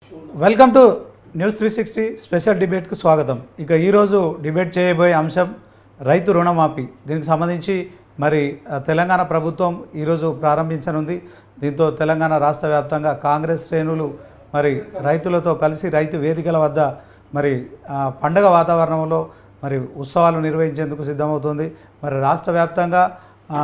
Welcome to news three sixty special డిబేట్కు స్వాగతం ఇక ఈరోజు డిబేట్ చేయబోయే అంశం రైతు రుణమాఫీ దీనికి సంబంధించి మరి ఆ, తెలంగాణ ప్రభుత్వం ఈరోజు ప్రారంభించనుంది దీంతో తెలంగాణ రాష్ట్ర వ్యాప్తంగా కాంగ్రెస్ శ్రేణులు మరి రైతులతో కలిసి రైతు వేదికల వద్ద మరి ఆ, పండగ వాతావరణంలో మరి ఉత్సవాలు నిర్వహించేందుకు సిద్ధమవుతుంది మరి రాష్ట్ర వ్యాప్తంగా ఆ,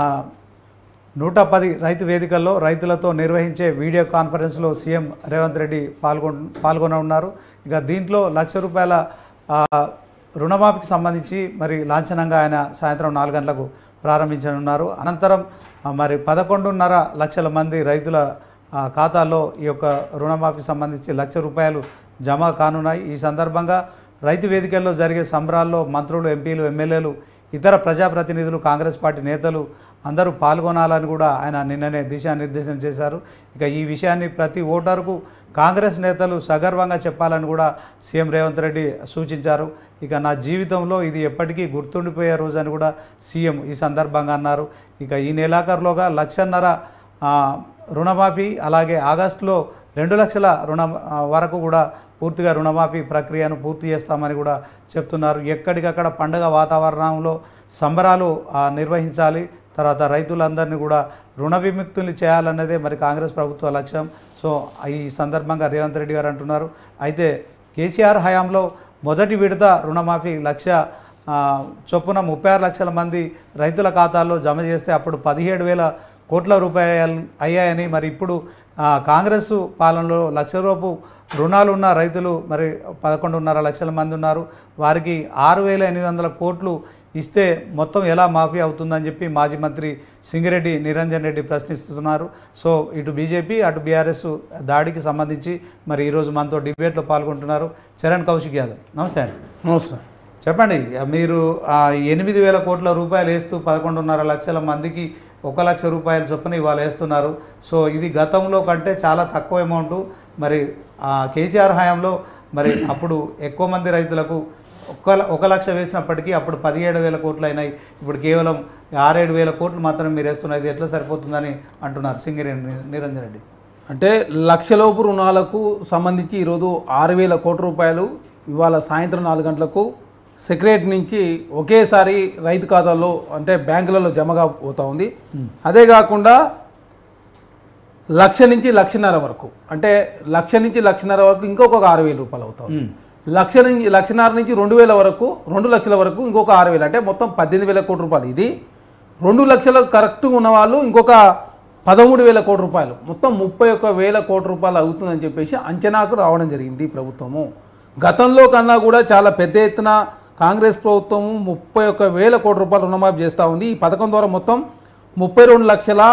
నూట పది రైతు వేదికల్లో రైతులతో నిర్వహించే వీడియో కాన్ఫరెన్స్లో సీఎం రేవంత్ రెడ్డి పాల్గొన్ పాల్గొననున్నారు ఇక దీంట్లో లక్ష రూపాయల ఆ, రుణమాఫీకి సంబంధించి మరి లాంఛనంగా ఆయన సాయంత్రం నాలుగు గంటలకు ప్రారంభించనున్నారు అనంతరం ఆ, మరి పదకొండున్నర లక్షల మంది రైతుల ఆ, ఖాతాల్లో ఈ యొక్క రుణమాఫీకి సంబంధించి లక్ష రూపాయలు జమ కానున్నాయి ఈ సందర్భంగా రైతు వేదికల్లో జరిగే సంబరాల్లో మంత్రులు ఎంపీలు ఎమ్మెల్యేలు ఇతర ప్రజాప్రతినిధులు కాంగ్రెస్ పార్టీ నేతలు అందరూ పాల్గొనాలని కూడా ఆయన నిన్ననే దిశానిర్దేశం చేశారు ఇక ఈ విషయాన్ని ప్రతి ఓటరుకు కాంగ్రెస్ నేతలు సగర్వంగా చెప్పాలని కూడా సీఎం రేవంత్ రెడ్డి సూచించారు ఇక నా జీవితంలో ఇది ఎప్పటికీ గుర్తుండిపోయే రోజు అని కూడా సీఎం ఈ సందర్భంగా అన్నారు ఇక ఈ నెలాఖరులోగా లక్షన్నర ఆ, రుణమాఫీ అలాగే ఆగస్టులో రెండు లక్షల రుణ ఆ, వరకు కూడా పూర్తిగా రుణమాఫీ ప్రక్రియను పూర్తి చేస్తామని కూడా చెప్తున్నారు ఎక్కడికక్కడ పండగ వాతావరణంలో సంబరాలు ఆ, నిర్వహించాలి తర్వాత రైతులందరినీ కూడా రుణ విముక్తుల్ని చేయాలన్నదే మరి కాంగ్రెస్ ప్రభుత్వ లక్ష్యం సో ఈ సందర్భంగా రేవంత్ రెడ్డి గారు అంటున్నారు అయితే కేసీఆర్ హయాంలో మొదటి విడత రుణమాఫీ లక్ష ఆ, చొప్పున ముప్పై ఆరు లక్షల మంది రైతుల ఖాతాల్లో జమ చేస్తే అప్పుడు పదిహేడు వేల కోట్ల రూపాయలు అయ్యాయని మరి ఇప్పుడు ఆ, కాంగ్రెస్ పాలనలో లక్ష రూపు రుణాలు ఉన్న రైతులు మరి పదకొండున్నర లక్షల మంది ఉన్నారు వారికి ఆరు వేల ఎనిమిది వందల కోట్లు ఇస్తే మొత్తం ఎలా మాఫీ అవుతుందని చెప్పి మాజీ మంత్రి సింగిరెడ్డి నిరంజన్ రెడ్డి ప్రశ్నిస్తున్నారు సో ఇటు బీజేపీ అటు బీఆర్ఎస్ దాడికి సంబంధించి మరి ఈరోజు మనతో డిబేట్లో పాల్గొంటున్నారు చరణ్ కౌశిక్ యాదవ్ నమస్తే అండి నమస్తే చెప్పండి మీరు ఆ ఎనిమిది వేల కోట్ల రూపాయలు వేస్తూ పదకొండున్నర లక్షల మందికి ఒక లక్ష రూపాయల చొప్పున ఇవాళ వేస్తున్నారు సో ఇది గతంలో కంటే చాలా తక్కువ అమౌంట్ మరి ఆ కేసీఆర్ హయాంలో మరి అప్పుడు ఎక్కువ మంది రైతులకు ఒక ల- ఒక లక్ష వేసినప్పటికీ అప్పుడు పదిహేడు వేల కోట్లు అయినాయి ఇప్పుడు కేవలం ఆరేడు వేల కోట్లు మాత్రమే మీరు వేస్తున్నారు ఇది ఎట్లా సరిపోతుందని అంటున్నారు సింగిరెడ్డి నిరంజన్ రెడ్డి అంటే లక్షలోపు రుణాలకు సంబంధించి ఈరోజు ఆరు వేల కోట్ల రూపాయలు ఇవాళ సాయంత్రం నాలుగు గంటలకు సెక్రటరీ నుంచి ఒకేసారి రైతు ఖాతాల్లో అంటే బ్యాంకులలో జమగా పోతా ఉంది అదే కాకుండా లక్ష నుంచి లక్షన్నర వరకు అంటే లక్ష నుంచి లక్షన్నర వరకు ఇంకొక ఆరు వేల రూపాయలు అవుతాయి లక్ష నుంచి లక్షన్నర నుంచి రెండు వేల వరకు రెండు లక్షల వరకు ఇంకొక ఆరు వేలు అంటే మొత్తం పద్దెనిమిది వేల కోట్ల రూపాయలు ఇది రెండు లక్షల కరెక్ట్గా ఉన్న వాళ్ళు ఇంకొక పదమూడు వేల కోట్ల రూపాయలు మొత్తం ముప్పై ఒక్క వేల కోట్ల రూపాయలు అవుతుందని చెప్పేసి అంచనాకు రావడం జరిగింది ఈ ప్రభుత్వము గతంలో కన్నా కూడా చాలా పెద్ద ఎత్తున కాంగ్రెస్ ప్రభుత్వము ముప్పై ఒక్క వేల కోట్ల రూపాయలు రుణమాఫీ చేస్తూ ఉంది ఈ పథకం ద్వారా మొత్తం ముప్పై రెండు లక్షల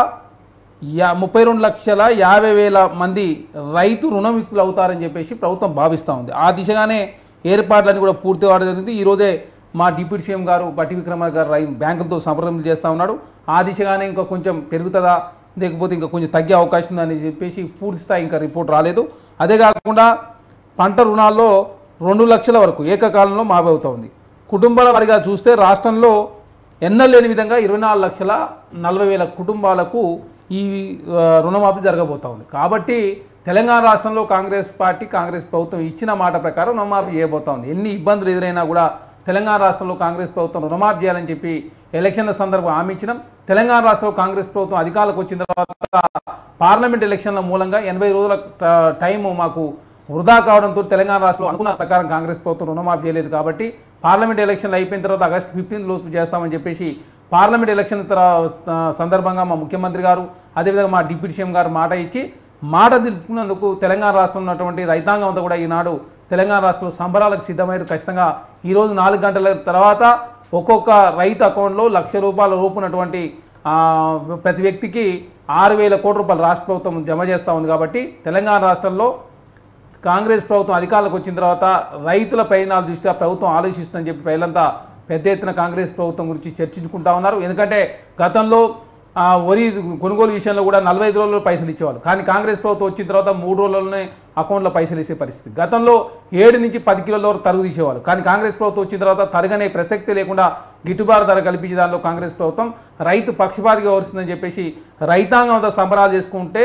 యా ముప్పై రెండు లక్షల యాభై వేల మంది రైతు రుణముక్తులు అవుతారని చెప్పేసి ప్రభుత్వం భావిస్తూ ఉంది ఆ దిశగానే ఏర్పాట్లన్నీ కూడా పూర్తి కావడం జరిగింది ఈరోజే మా డిప్యూటీ సీఎం గారు బట్టి విక్రమార్ గారు రై బ్యాంకులతో సంప్రదింపులు చేస్తూ ఉన్నాడు ఆ దిశగానే ఇంకా కొంచెం పెరుగుతుందా లేకపోతే ఇంకా కొంచెం తగ్గే అవకాశం ఉందని చెప్పేసి పూర్తి స్థాయి ఇంకా రిపోర్ట్ రాలేదు అదే కాకుండా పంట రుణాల్లో రెండు లక్షల వరకు ఏకకాలంలో మాఫీ అవుతా ఉంది కుటుంబాల వారిగా చూస్తే రాష్ట్రంలో ఎన్నడూ లేని విధంగా ఇరవై నాలుగు లక్షల నలభై వేల కుటుంబాలకు ఈ ఆ, రుణమాఫీ జరగబోతా ఉంది కాబట్టి తెలంగాణ రాష్ట్రంలో కాంగ్రెస్ పార్టీ కాంగ్రెస్ ప్రభుత్వం ఇచ్చిన మాట ప్రకారం రుణమాఫీ చేయబోతా ఉంది ఎన్ని ఇబ్బందులు ఎదురైనా కూడా తెలంగాణ రాష్ట్రంలో కాంగ్రెస్ ప్రభుత్వం రుణమాఫీ చేయాలని చెప్పి ఎలక్షన్ల సందర్భంగా హామీ ఇచ్చినాం తెలంగాణ రాష్ట్రంలో కాంగ్రెస్ ప్రభుత్వం అధికారులకు వచ్చిన తర్వాత పార్లమెంట్ ఎలక్షన్ల మూలంగా ఎనభై రోజుల ట- టైం మాకు వృధా కావడంతో తెలంగాణ రాష్ట్రంలో అనుకున్న ప్రకారం కాంగ్రెస్ ప్రభుత్వం రుణమాఫీ చేయలేదు కాబట్టి పార్లమెంట్ ఎలక్షన్లు అయిపోయిన తర్వాత ఆగస్టు ఫిఫ్టీన్త్ లోపు చేస్తామని చెప్పేసి పార్లమెంట్ ఎలక్షన్ తర్వాత సందర్భంగా మా ముఖ్యమంత్రి గారు అదేవిధంగా మా డిప్యూటీ సీఎం గారు మాట ఇచ్చి మాట తెలుపుకున్నందుకు తెలంగాణ రాష్ట్రంలో ఉన్నటువంటి రైతాంగం అంతా కూడా ఈనాడు తెలంగాణ రాష్ట్రంలో సంబరాలకు సిద్ధమయ్యారు ఖచ్చితంగా ఈరోజు నాలుగు గంటల తర్వాత ఒక్కొక్క రైతు అకౌంట్లో లక్ష రూపాయల రూపున్నటువంటి ఆ, ప్రతి వ్యక్తికి ఆరు వేల కోట్ల రూపాయలు రాష్ట్ర ప్రభుత్వం జమ చేస్తూ ఉంది కాబట్టి తెలంగాణ రాష్ట్రంలో కాంగ్రెస్ ప్రభుత్వం అధికారంలోకి వచ్చిన తర్వాత రైతుల ప్రయోజనాల దృష్ట్యా ప్రభుత్వం ఆలోచిస్తుందని చెప్పి ప్రజలంతా పెద్ద ఎత్తున కాంగ్రెస్ ప్రభుత్వం గురించి చర్చించుకుంటా ఉన్నారు ఎందుకంటే గతంలో ఆ, వరి కొనుగోలు విషయంలో కూడా నలభై ఐదు రోజుల్లో పైసలు ఇచ్చేవాళ్ళు కానీ కాంగ్రెస్ ప్రభుత్వం వచ్చిన తర్వాత మూడు రోజుల్లోనే అకౌంట్లో పైసలు వేసే పరిస్థితి గతంలో ఏడు నుంచి పది కిలోల వరకు తరుగు తీసేవాళ్ళు కానీ కాంగ్రెస్ ప్రభుత్వం వచ్చిన తర్వాత తరగనే ప్రసక్తి లేకుండా గిట్టుబాటు ధర కల్పించే దానిలో కాంగ్రెస్ ప్రభుత్వం రైతు పక్షపాతిగా వస్తుందని చెప్పేసి రైతాంగం అంతా సంబరాలు చేసుకుంటే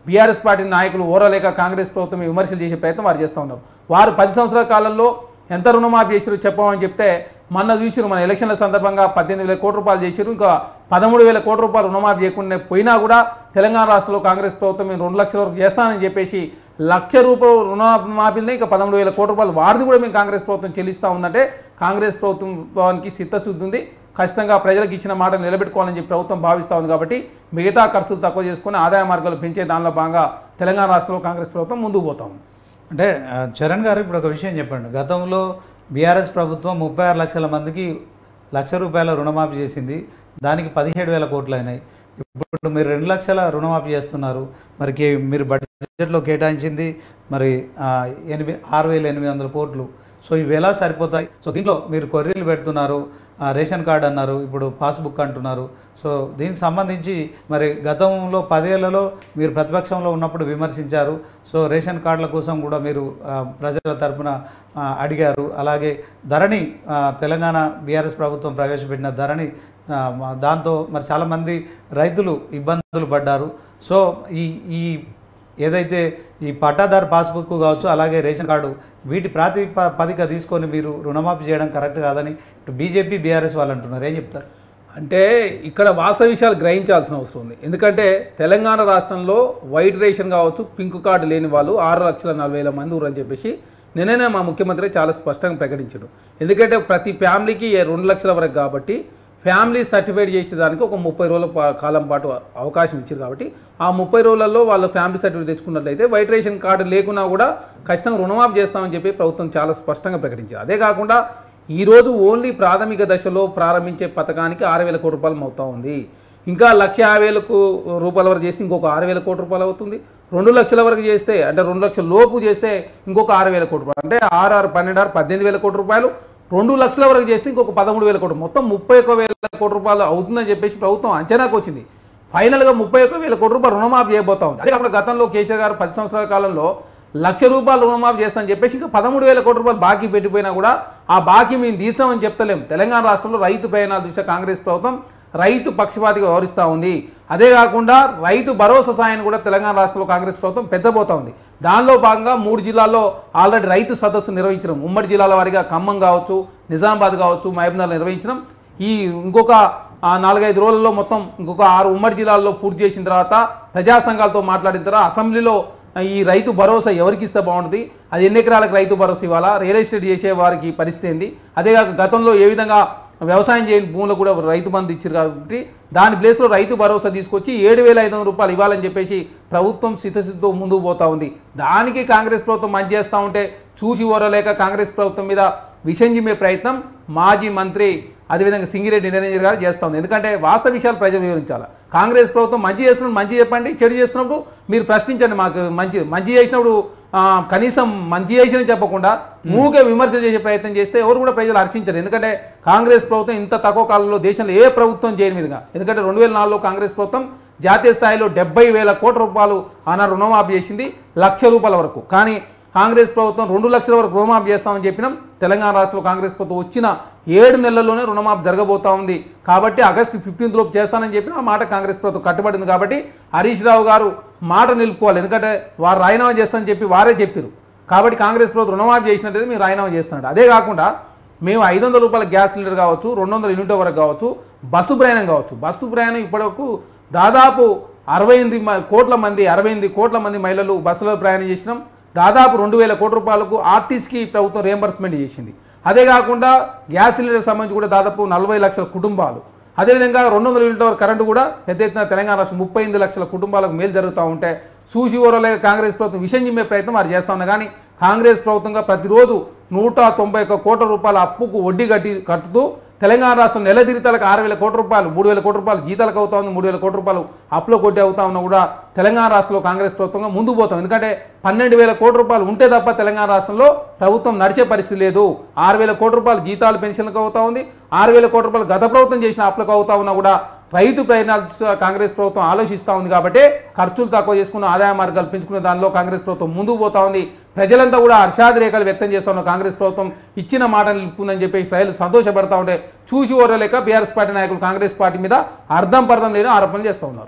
బీఆర్ఎస్ పార్టీ నాయకులు ఓరలేక కాంగ్రెస్ ప్రభుత్వం విమర్శలు చేసే ప్రయత్నం వారు చేస్తూ ఉన్నారు వారు పది సంవత్సరాల కాలంలో ఎంత రుణమాఫీ చేసారు చెప్పమని చెప్తే మొన్న చూసిరు మన ఎలక్షన్ల సందర్భంగా పద్దెనిమిది వేల కోట్ల రూపాయలు చేసారు ఇంకా పదమూడు వేల కోట్ల రూపాయలు రుణమాఫీ చేయకుండా పోయినా కూడా తెలంగాణ రాష్ట్రంలో కాంగ్రెస్ ప్రభుత్వం మేము రెండు లక్షల వరకు చేస్తానని చెప్పేసి లక్ష రూపాయలు రుణమాఫీనే ఇంకా పదమూడు వేల కోట్ల రూపాయలు వారిది కూడా మేము కాంగ్రెస్ ప్రభుత్వం చెల్లిస్తూ ఉందంటే కాంగ్రెస్ ప్రభుత్వానికి చిత్తశుద్ధి ఉంది ఖచ్చితంగా ప్రజలకు ఇచ్చిన మాట నిలబెట్టుకోవాలని చెప్పి ప్రభుత్వం భావిస్తూ ఉంది కాబట్టి మిగతా ఖర్చులు తక్కువ చేసుకుని ఆదాయ మార్గాలు పెంచే దానిలో భాగంగా తెలంగాణ రాష్ట్రంలో కాంగ్రెస్ ప్రభుత్వం ముందుకు పోతా ఉంది అంటే ఆ, చరణ్ గారు ఇప్పుడు ఒక విషయం చెప్పండి గతంలో బీఆర్ఎస్ ప్రభుత్వం ముప్పై ఆరు లక్షల మందికి లక్ష రూపాయల రుణమాఫీ చేసింది దానికి పదిహేడు వేల కోట్లు అయినాయి ఇప్పుడు మీరు రెండు లక్షల రుణమాఫీ చేస్తున్నారు మరి కే మీరు బడ్జెట్లో కేటాయించింది మరి ఆ, ఎనిమిది ఆరు వేల ఎనిమిది వందల కోట్లు సో ఇవి ఎలా సరిపోతాయి సో దీంట్లో మీరు కొర్రీలు పెడుతున్నారు ఆ, రేషన్ కార్డు అన్నారు ఇప్పుడు పాస్బుక్ అంటున్నారు సో దీనికి సంబంధించి మరి గతంలో పదేళ్లలో మీరు ప్రతిపక్షంలో ఉన్నప్పుడు విమర్శించారు సో రేషన్ కార్డుల కోసం కూడా మీరు ఆ, ప్రజల తరపున ఆ, అడిగారు అలాగే ధరణి ఆ, తెలంగాణ బీఆర్ఎస్ ప్రభుత్వం ప్రవేశపెట్టిన ధరణి ఆ, మా- దాంతో మరి చాలామంది రైతులు ఇబ్బందులు పడ్డారు సో ఈ ఈ ఏదైతే ఈ పట్టాదారు పాస్బుక్ కావచ్చు అలాగే రేషన్ కార్డు వీటి ప్రాతిపదిక తీసుకొని మీరు రుణమాఫీ చేయడం కరెక్ట్ కాదని ఇటు బీజేపీ బీఆర్ఎస్ వాళ్ళు అంటున్నారు ఏం చెప్తారు అంటే ఇక్కడ వాస్తవ విషయాలు గ్రహించాల్సిన అవసరం ఉంది ఎందుకంటే తెలంగాణ రాష్ట్రంలో వైట్ రేషన్ కావచ్చు పింక్ కార్డు లేని వాళ్ళు ఆరు లక్షల నలభై వేల మంది ఊరని చెప్పేసి నిన్ననే మా ముఖ్యమంత్రి చాలా స్పష్టంగా ప్రకటించాడు ఎందుకంటే ప్రతి ఫ్యామిలీకి ఏ రెండు లక్షల వరకు కాబట్టి ఫ్యామిలీ సర్టిఫైడ్ చేసేదానికి ఒక ముప్పై రోజుల పా- కాలం పాటు అవకాశం ఇచ్చారు కాబట్టి ఆ ముప్పై రోజులలో వాళ్ళు ఫ్యామిలీ సర్టిఫికేట్ తెచ్చుకున్నట్లయితే వైట్ రేషన్ కార్డు లేకున్నా కూడా ఖచ్చితంగా రుణమాఫీ చేస్తామని చెప్పి ప్రభుత్వం చాలా స్పష్టంగా ప్రకటించారు అదే కాకుండా ఈరోజు ఓన్లీ ప్రాథమిక దశలో ప్రారంభించే పథకానికి ఆరు వేల కోట్ల రూపాయలు అవుతా ఉంది ఇంకా లక్ష యాభై వేలకు రూపాయల వరకు చేస్తే ఇంకొక ఆరు వేల కోట్ల రూపాయలు అవుతుంది రెండు లక్షల వరకు చేస్తే అంటే రెండు లక్షల లోపు చేస్తే ఇంకొక ఆరు వేల కోట్ల రూపాయలు అంటే ఆరు ఆరు పన్నెండు ఆరు పద్దెనిమిది వేల కోట్ల రూపాయలు రెండు లక్షల వరకు చేస్తే ఇంకొక పదమూడు వేల కోట్లు మొత్తం ముప్పై ఒక్క వేల కోట్ల రూపాయలు అవుతుందని చెప్పేసి ప్రభుత్వం అంచనాకు వచ్చింది ఫైనల్గా ముప్పై ఒక్క వేల కోట్ల రూపాయలు రుణమాఫీ చేయబోతా ఉంది అదే కాకుండా గతంలో కేసీఆర్ గారు పది సంవత్సరాల కాలంలో లక్ష రూపాయలు రుణమాఫీ చేస్తామని చెప్పేసి ఇంకా పదమూడు వేల కోట్ల రూపాయలు బాకీ పెట్టిపోయినా కూడా ఆ బాకీ మేము తీర్చామని చెప్తలేం తెలంగాణ రాష్ట్రంలో రైతు ప్రయాణాల దృష్ట్యా కాంగ్రెస్ ప్రభుత్వం రైతు పక్షపాతిగా వ్యవహరిస్తూ ఉంది అదే కాకుండా రైతు భరోసా సాయాన్ని కూడా తెలంగాణ రాష్ట్రంలో కాంగ్రెస్ ప్రభుత్వం పెంచబోతా ఉంది దానిలో భాగంగా మూడు జిల్లాల్లో ఆల్రెడీ రైతు సదస్సు నిర్వహించడం ఉమ్మడి జిల్లాల వారిగా ఖమ్మం కావచ్చు నిజామాబాద్ కావచ్చు మహబూబ్నగర్ నిర్వహించడం ఈ ఇంకొక ఆ నాలుగైదు రోజుల్లో మొత్తం ఇంకొక ఆరు ఉమ్మడి జిల్లాల్లో పూర్తి చేసిన తర్వాత ప్రజా సంఘాలతో మాట్లాడిన తర్వాత అసెంబ్లీలో ఈ రైతు భరోసా ఎవరికి ఇస్తే బాగుంటుంది అది ఎన్ని ఎకరాలకు రైతు భరోసా ఇవ్వాలా రియల్ ఎస్టేట్ చేసే వారికి పరిస్థితి ఏంది అదేగాక గతంలో ఏ విధంగా వ్యవసాయం చేయని భూములకు కూడా రైతు బంధు ఇచ్చారు కాబట్టి దాని ప్లేస్లో రైతు భరోసా తీసుకొచ్చి ఏడు వేల ఐదు వందల రూపాయలు ఇవ్వాలని చెప్పేసి ప్రభుత్వం సిద్ధసిద్ధతో ముందుకు పోతా ఉంది దానికి కాంగ్రెస్ ప్రభుత్వం మంచి చేస్తూ ఉంటే చూసి ఓరలేక కాంగ్రెస్ ప్రభుత్వం మీద విషం జిమ్మే ప్రయత్నం మాజీ మంత్రి అదేవిధంగా సింగిరెడ్డి నిరంజన్ గారు చేస్తా ఉంది ఎందుకంటే వాస్తవ విషయాలు ప్రజలు వివరించాలి కాంగ్రెస్ ప్రభుత్వం మంచి చేస్తున్నప్పుడు మంచి చెప్పండి చెడు చేస్తున్నప్పుడు మీరు ప్రశ్నించండి మాకు మంచి మంచి చేసినప్పుడు ఆ, కనీసం మంచి చేసిన చెప్పకుండా మూకే విమర్శ చేసే ప్రయత్నం చేస్తే ఎవరు కూడా ప్రజలు హర్షించరు ఎందుకంటే కాంగ్రెస్ ప్రభుత్వం ఇంత తక్కువ కాలంలో దేశంలో ఏ ప్రభుత్వం చేయని విధంగా ఎందుకంటే రెండు వేల నాలుగులో కాంగ్రెస్ ప్రభుత్వం జాతీయ స్థాయిలో డెబ్బై వేల కోట్ల రూపాయలు ఆనాడు రుణమాఫీ చేసింది లక్ష రూపాయల వరకు కానీ కాంగ్రెస్ ప్రభుత్వం రెండు లక్షల వరకు రుణమాఫీ చేస్తామని చెప్పినాం తెలంగాణ రాష్ట్రంలో కాంగ్రెస్ ప్రభుత్వం వచ్చిన ఏడు నెలల్లోనే రుణమాఫీ జరగబోతా ఉంది కాబట్టి ఆగస్టు ఫిఫ్టీన్త్ లోపు చేస్తానని చెప్పిన ఆ మాట కాంగ్రెస్ ప్రభుత్వం కట్టుబడింది కాబట్టి హరీష్ రావు గారు మాట నిలుపుకోవాలి ఎందుకంటే వారు రాజీనామా చేస్తానని చెప్పి వారే చెప్పారు కాబట్టి కాంగ్రెస్ ప్రభుత్వం రుణమాఫీ చేసినట్టయితే మీరు రాజీనామా చేస్తున్నాడు అదే కాకుండా మేము ఐదు వందల రూపాయల గ్యాస్ సిలిండర్ కావచ్చు రెండు వందల యూనిట్ వరకు కావచ్చు బస్సు ప్రయాణం కావచ్చు బస్సు ప్రయాణం ఇప్పటివరకు దాదాపు అరవై ఎనిమిది మ- కోట్ల మంది అరవై ఎనిమిది కోట్ల మంది మహిళలు బస్సులో ప్రయాణం చేసినాం దాదాపు రెండు వేల కోట్ల రూపాయలకు ఆర్టీసీకి ప్రభుత్వం రియంబర్స్మెంట్ చేసింది అదే కాకుండా గ్యాస్ సిలిండర్ సంబంధించి కూడా దాదాపు నలభై లక్షల కుటుంబాలు అదేవిధంగా రెండు వందల యూనిట్ల వరకు కరెంటు కూడా పెద్ద ఎత్తున తెలంగాణ రాష్ట్రం ముప్పై ఎనిమిది లక్షల కుటుంబాలకు మేలు జరుగుతూ ఉంటే చూసి ఓరలేక కాంగ్రెస్ ప్రభుత్వం విషయం చిమ్మే ప్రయత్నం వారు చేస్తా ఉన్నా కానీ కాంగ్రెస్ ప్రభుత్వంగా ప్రతిరోజు నూట తొంభై ఒక్క కోట్ల రూపాయల అప్పుకు వడ్డీ కట్టి కట్టుతూ తెలంగాణ రాష్ట్రం నెల దిరితలకు ఆరు వేల కోట్ల రూపాయలు మూడు వేల కోట్ల రూపాయలు జీతాలకు అవుతా ఉంది మూడు వేల కోట్ల రూపాయలు అప్పులో కొట్టి అవుతా ఉన్నా కూడా తెలంగాణ రాష్ట్రంలో కాంగ్రెస్ ప్రభుత్వంగా ముందుకు పోతాం ఎందుకంటే పన్నెండు వేల కోట్ల రూపాయలు ఉంటే తప్ప తెలంగాణ రాష్ట్రంలో ప్రభుత్వం నడిచే పరిస్థితి లేదు ఆరు వేల కోట్ల రూపాయలు జీతాలు పెన్షన్లకు అవుతా ఉంది ఆరు వేల కోట్ల రూపాయలు గత ప్రభుత్వం చేసిన అప్పులకు అవుతా ఉన్నా కూడా రైతు ప్రయోజనాలు కాంగ్రెస్ ప్రభుత్వం ఆలోచిస్తూ ఉంది కాబట్టి ఖర్చులు తక్కువ చేసుకున్న ఆదాయ మార్గాలు పెంచుకునే దానిలో కాంగ్రెస్ ప్రభుత్వం ముందుకు పోతా ఉంది ప్రజలంతా కూడా హర్షాది రేఖలు వ్యక్తం చేస్తా ఉన్న కాంగ్రెస్ ప్రభుత్వం ఇచ్చిన మాట నిలుపుకుందని చెప్పి ప్రజలు సంతోషపడతా ఉంటే చూసి ఓరలేక బీఆర్ఎస్ పార్టీ నాయకులు కాంగ్రెస్ పార్టీ మీద అర్థం పర్థం లేని ఆరోపణలు చేస్తూ ఉన్నారు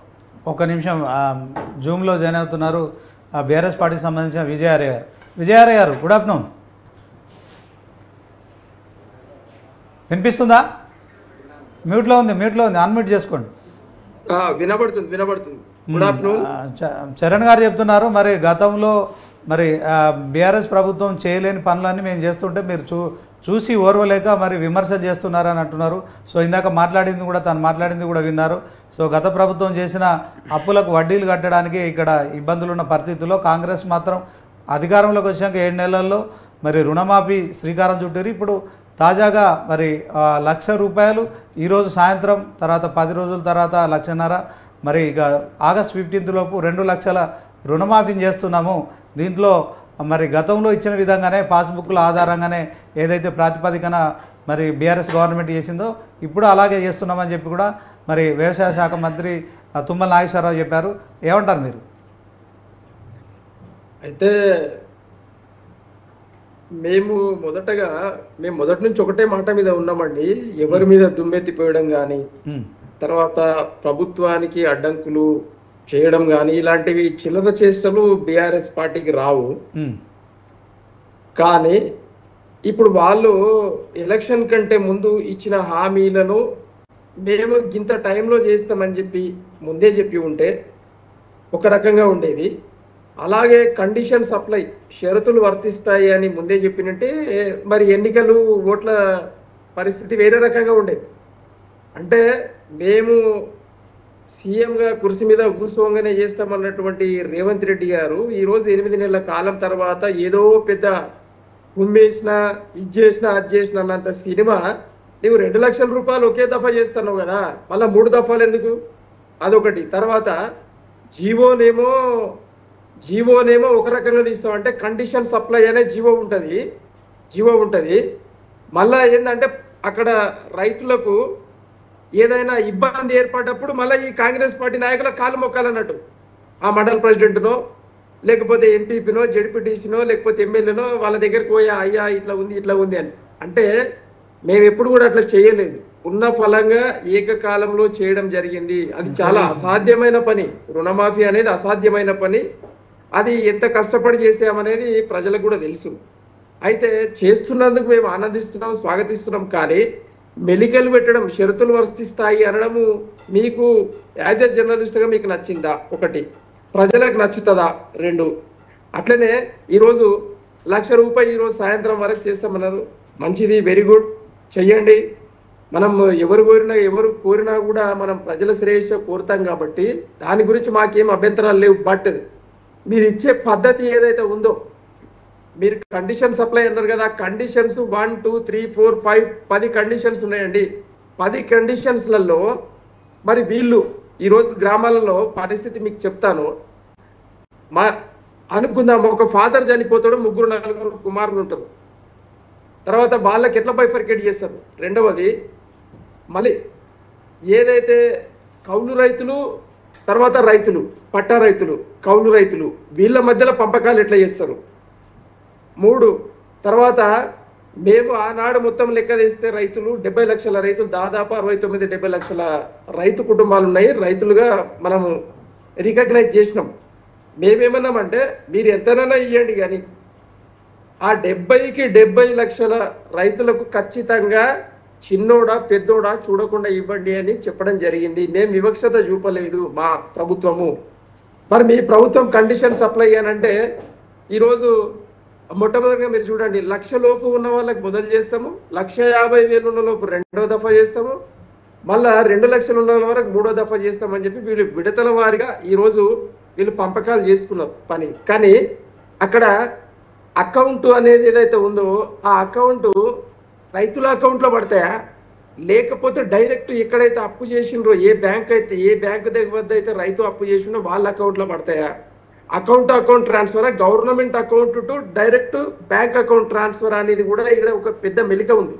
ఒక్క నిమిషం ఆ, జూమ్లో జాయిన్ అవుతున్నారు ఆ బీఆర్ఎస్ పార్టీకి సంబంధించిన విజయార్య గారు విజయార్య గారు గుడ్ ఆఫ్టర్నూన్ వినిపిస్తుందా మ్యూట్లో ఉంది మ్యూట్లో ఉంది అన్మ్యూట్ చేసుకోండి ఆ, వినబడుతుంది వినబడుతుంది గుడ్ ఆఫ్టర్నూన్ ఆ, చ- చరణ్ గారు చెప్తున్నారు మరి గతంలో మరి బీఆర్ఎస్ ప్రభుత్వం చేయలేని పనులన్నీ మేము చేస్తుంటే మీరు చూ చూసి ఓర్వలేక మరి విమర్శలు చేస్తున్నారు అని అంటున్నారు సో ఇందాక మాట్లాడింది కూడా తను మాట్లాడింది కూడా విన్నారు సో గత ప్రభుత్వం చేసిన అప్పులకు వడ్డీలు కట్టడానికి ఇక్కడ ఇబ్బందులు ఉన్న పరిస్థితుల్లో కాంగ్రెస్ మాత్రం అధికారంలోకి వచ్చినాక ఏడు నెలల్లో మరి రుణమాఫీ శ్రీకారం చుట్టారు ఇప్పుడు తాజాగా మరి ఆ, లక్ష రూపాయలు ఈరోజు సాయంత్రం తర్వాత పది రోజుల తర్వాత లక్షన్నర మరి ఇక ఆగస్ట్ ఫిఫ్టీన్త్ లోపు రెండు లక్షల రుణమాఫీని చేస్తున్నాము దీంట్లో మరి గతంలో ఇచ్చిన విధంగానే పాస్బుక్ల ఆధారంగానే ఏదైతే ప్రాతిపదికన మరి బీఆర్ఎస్ గవర్నమెంట్ చేసిందో ఇప్పుడు అలాగే చేస్తున్నామని చెప్పి కూడా మరి వ్యవసాయ శాఖ మంత్రి ఆ, తుమ్మల నాగేశ్వరరావు చెప్పారు ఏమంటారు మీరు అయితే మేము మొదటగా మేము మొదటి నుంచి ఒకటే మాట మీద ఉన్నామండి ఎవరి మీద దుమ్మెత్తిపోయడం కానీ ఉమ్, తర్వాత ప్రభుత్వానికి అడ్డంకులు చేయడం కానీ ఇలాంటివి చిల్లర చేష్టలు బీఆర్ఎస్ పార్టీకి రావు ఉమ్, కానీ ఇప్పుడు వాళ్ళు ఎలక్షన్ కంటే ముందు ఇచ్చిన హామీలను మేము ఇంత టైంలో చేస్తామని చెప్పి ముందే చెప్పి ఉంటే ఒక రకంగా ఉండేది అలాగే కండిషన్ సప్లై షరతులు వర్తిస్తాయి అని ముందే చెప్పినట్టే మరి ఎన్నికలు ఓట్ల పరిస్థితి వేరే రకంగా ఉండేది అంటే మేము సీఎంగా కుర్చీ మీద కూర్చోగానే చేస్తామన్నటువంటి రేవంత్ రెడ్డి గారు ఈ రోజు ఎనిమిది నెలల కాలం తర్వాత ఏదో పెద్ద ఉమ్మేసిన ఇది చేసిన అది చేసిన అన్నంత సినిమా నువ్వు రెండు లక్షల రూపాయలు ఒకే దఫా చేస్తున్నావు కదా మళ్ళీ మూడు దఫాలు ఎందుకు అదొకటి తర్వాత జీవోనేమో జీవోనేమో ఒక రకంగా తీస్తాం అంటే కండిషన్ సప్లై అనే జీవో ఉంటుంది జీవో ఉంటుంది మళ్ళా ఏంటంటే అక్కడ రైతులకు ఏదైనా ఇబ్బంది ఏర్పడ్డప్పుడు మళ్ళీ ఈ కాంగ్రెస్ పార్టీ నాయకుల కాలు మొక్కాలన్నట్టు ఆ మండల ప్రెసిడెంట్నో లేకపోతే ఎంపీపీనో జడ్పీటీసీనో లేకపోతే ఎమ్మెల్యేనో వాళ్ళ దగ్గరికి పోయా అయ్యా ఇట్లా ఉంది ఇట్లా ఉంది అని అంటే మేము ఎప్పుడు కూడా అట్లా చేయలేదు ఉన్న ఫలంగా ఏకకాలంలో చేయడం జరిగింది అది చాలా అసాధ్యమైన పని రుణమాఫీ అనేది అసాధ్యమైన పని అది ఎంత కష్టపడి చేసామనేది ప్రజలకు కూడా తెలుసు అయితే చేస్తున్నందుకు మేము ఆనందిస్తున్నాం స్వాగతిస్తున్నాం కానీ మెలికలు పెట్టడం షరతులు వర్తిస్తాయి అనడము మీకు యాజ్ ఎ జర్నలిస్ట్గా మీకు నచ్చిందా ఒకటి ప్రజలకు నచ్చుతుందా రెండు అట్లనే ఈరోజు లక్ష రూపాయలు ఈరోజు సాయంత్రం వరకు చేస్తామన్నారు మంచిది వెరీ గుడ్ చెయ్యండి మనం ఎవరు కోరినా ఎవరు కోరినా కూడా మనం ప్రజల శ్రేయస్సు కోరుతాం కాబట్టి దాని గురించి మాకేం అభ్యంతరాలు లేవు బట్ మీరు ఇచ్చే పద్ధతి ఏదైతే ఉందో మీరు కండిషన్ సప్లై అన్నారు కదా conditions one two three four five పది కండిషన్స్ ఉన్నాయండి పది కండిషన్స్లలో మరి వీళ్ళు ఈరోజు గ్రామాలలో పరిస్థితి మీకు చెప్తాను మా అనుకుందాం ఒక ఫాదర్ చనిపోతాడు ముగ్గురు నలుగురు కుమారులు ఉంటారు తర్వాత వాళ్ళకి ఎట్లా బైఫర్కేట్ చేస్తారు రెండవది మళ్ళీ ఏదైతే కౌలు రైతులు తర్వాత రైతులు పట్టా రైతులు కౌలు రైతులు వీళ్ళ మధ్యలో పంపకాలు ఎట్లా చేస్తారు మూడు తర్వాత మేము ఆనాడు మొత్తం లెక్క తీస్తే రైతులు డెబ్బై లక్షల రైతులు దాదాపు అరవై తొమ్మిది డెబ్బై లక్షల రైతు కుటుంబాలు ఉన్నాయి రైతులుగా మనము రికగ్నైజ్ చేసినాం మేమేమన్నామంటే మీరు ఎంతనైనా ఇవ్వండి కానీ ఆ డెబ్బైకి డెబ్బై లక్షల రైతులకు ఖచ్చితంగా చిన్నోడా పెద్దోడా చూడకుండా ఇవ్వండి అని చెప్పడం జరిగింది మేము వివక్షత చూపలేదు మా ప్రభుత్వము మరి మీ ప్రభుత్వం కండిషన్ సప్లై అని అంటే ఈరోజు మొట్టమొదటిగా మీరు చూడండి లక్ష లోపు ఉన్న వాళ్ళకి మొదలు చేస్తాము లక్ష యాభై వేలు ఉన్న లోపు రెండో దఫా చేస్తాము మళ్ళా రెండు లక్షలు ఉన్న వాళ్ళ వరకు మూడో దఫా చేస్తామని చెప్పి వీళ్ళు విడతల వారిగా ఈరోజు వీళ్ళు పంపకాలు చేసుకున్నారు పని కానీ అక్కడ అకౌంట్ అనేది ఏదైతే ఉందో ఆ అకౌంట్ రైతుల అకౌంట్లో పడతాయా లేకపోతే డైరెక్ట్ ఎక్కడైతే అప్పు చేసిండ్రో ఏ బ్యాంక్ అయితే ఏ బ్యాంక్ దగ్గర వద్ద అయితే రైతు అప్పు చేసిండో వాళ్ళ అకౌంట్లో పడతాయా account account transfer government account to direct bank account transfer అనేది కూడా ఇక్కడ ఒక పెద్ద మెలిక ఉంది